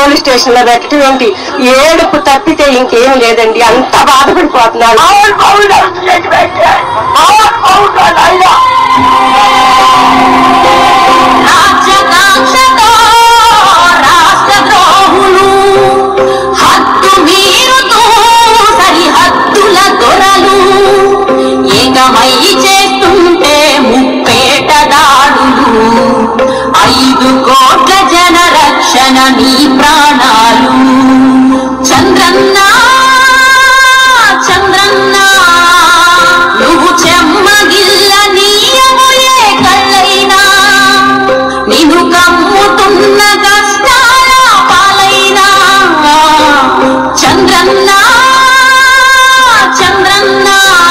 Police station లో పెట్టటువంటి ఏడుపు తప్పితే ఇంకేం లేదండి అంత బాధపడిపోతున్నారు రాజ్యకాంక్షతో రాష్ట్రద్రోహులు హద్దు మీరుతూ సరిహద్దుల దొరలు ఏకమై చేస్తుంటే ముప్పేట దాడులు ఐదు కోట్ల జన రక్షణ నీ ప్రాణాలు చంద్రన్న చంద్రన్న నువ్వు చెమ్మగిల్ల నీయములే కళ్ళైనా నిన్ను కమ్ముతున్న కష్టాల పాలైనా చంద్రన్న చంద్రన్న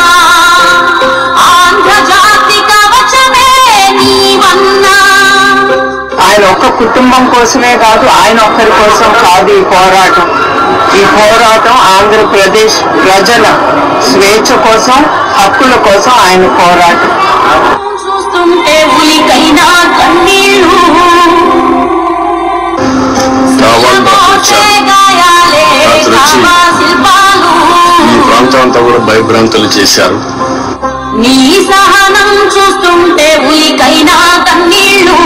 ఆంధ్రజాతి కవచమే నీవన్నా ఆయన ఒక్క కుటుంబం కోసమే కాదు ఆయన ఒక్కరి కోసం కాదు ఈ పోరాటం ఈ పోరాటం ఆంధ్రప్రదేశ్ ప్రజల స్వేచ్ఛ కోసం హక్కుల కోసం ఆయన పోరాటం చూస్తుంటే ఉలికైనా కన్నీళ్ళు రావాలని మోసే వచ్చారు గాయాలే రాత్రి వచ్చి కావా శిల్పాలు ఈ ప్రాంతం అంతా కూడా భయభ్రాంతులు చేశారు నీ సహనం చూస్తుంటే ఉలికైనా కన్నీళ్ళు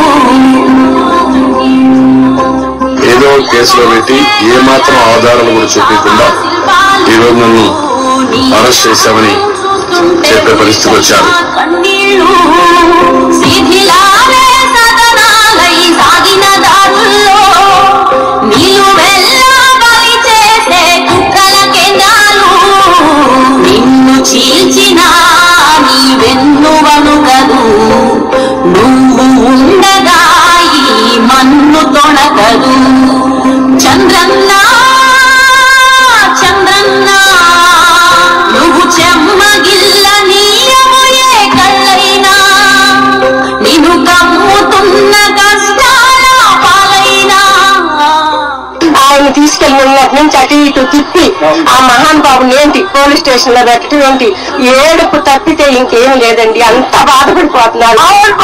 ఏదో ఒక కేసులో పెట్టి ఏ మాత్రం ఆధారాలు కూడా చూపించకుండా ఈ రోజు నన్ను అరెస్ట్ చేశామని చెప్పే పరిస్థితికి వచ్చారు. కన్నీళ్ళు శిథిలాలే సదనాలై సాగిన దారుల్లో నిలువెల్లా బలి చేసే కుక్కల కేంద్రాలు నిన్ను చీల్చిన నీ వెన్నువనుకదు నువ్వు ఉండగా ఈ మన్ను తొణకదు చంద్రన్న చంద్రన్న నువ్వు చెమ్మగిల్ల నీయముయే కళ్ళైనా నిన్ను కమ్ముతున్న కష్టాల పాలైనా ఆయన తీసుకెళ్లి ఉన్నటి నుంచి అటు ఇటు తిప్పి ఆ మహాన్ బాబుని ఏంటి పోలీస్ స్టేషన్ లో పెట్టడం ఏంటి ఏడుపు తప్పితే ఇంకేం లేదండి అంత బాధపడిపోతున్నారు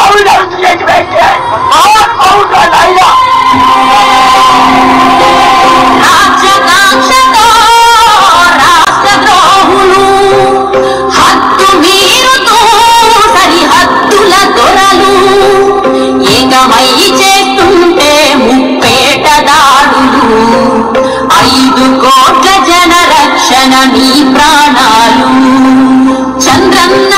రాజ్యకాంక్షతో రాష్ట్రద్రోహులు హద్దు మీరుతూ సరిహద్దుల దొరలు ఏకమై చేస్తుంటే ముప్పేట దాడులు ఐదు కోట్ల జన రక్షణ నీ ప్రాణాలు చంద్రన్న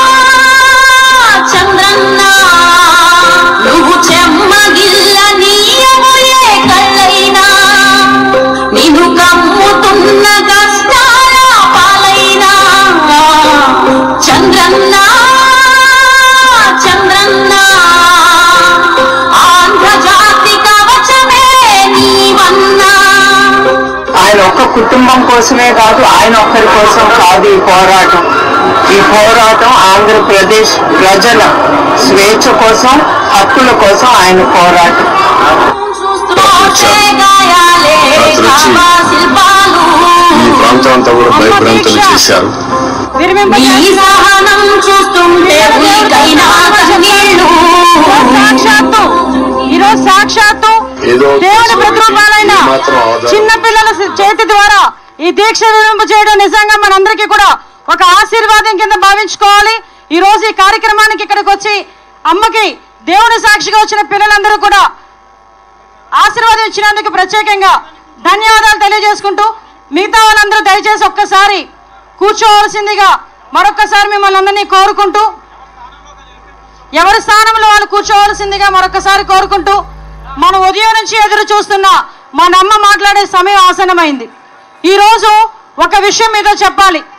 చంద్రన్న నువ్వు చెమ్మగిల్ల నీయములే కళ్ళైనా నిన్ను కమ్ముతున్న కష్టాల పాలైనా చంద్రన్న చంద్రన్న ఆంధ్రజాతి కవచమే నీవన్నా ఆయన ఒక్క కుటుంబం కోసమే కాదు ఆయన ఒక్కరి కోసం కాదు ఈ పోరాటం ఈ పోరాటం ఆంధ్రప్రదేశ్ ప్రజల స్వేచ్ఛ కోసం హక్కుల కోసం ఆయన పోరాటం మోసే గాయాలే రాత్రి వచ్చి కావా శిల్పాలు ఈ ప్రాంతం అంతా కూడా భయభ్రాంతులు చేశారు నీ సహనం చూస్తుంటే ఉలికైనా కన్నీళ్ళు సాక్షాత్తు ఈరోజు సాక్షాత్తు ఏదో ఒక దేవుని కేసులో పెట్టి ప్రతిరూపాలైన ఏ మాత్రం ఆధారం చిన్న పిల్లల చేతి ద్వారా ఈ దీక్ష విరింపు చేయడం నిజంగా మనందరికీ కూడా ఒక ఆశీర్వాదం కింద భావించుకోవాలి ఈ రోజు ఈ కార్యక్రమానికి ఇక్కడికి వచ్చి అమ్మకి దేవుని సాక్షిగా వచ్చిన పిల్లలందరూ కూడా ఆశీర్వాదం ఇచ్చినందుకు ప్రత్యేకంగా ధన్యవాదాలు తెలియజేసుకుంటూ మిగతా వాళ్ళందరూ దయచేసి ఒక్కసారి కూర్చోవలసిందిగా మరొక్కసారి మిమ్మల్ని అందరినీ కోరుకుంటూ ఎవరి స్థానంలో వాళ్ళు కూర్చోవలసిందిగా మరొకసారి కోరుకుంటూ మనం ఉదయం నుంచి ఎదురు చూస్తున్న మన అమ్మ మాట్లాడే సమయం ఆసనమైంది ఈ రోజు ఒక విషయం మీతో చెప్పాలి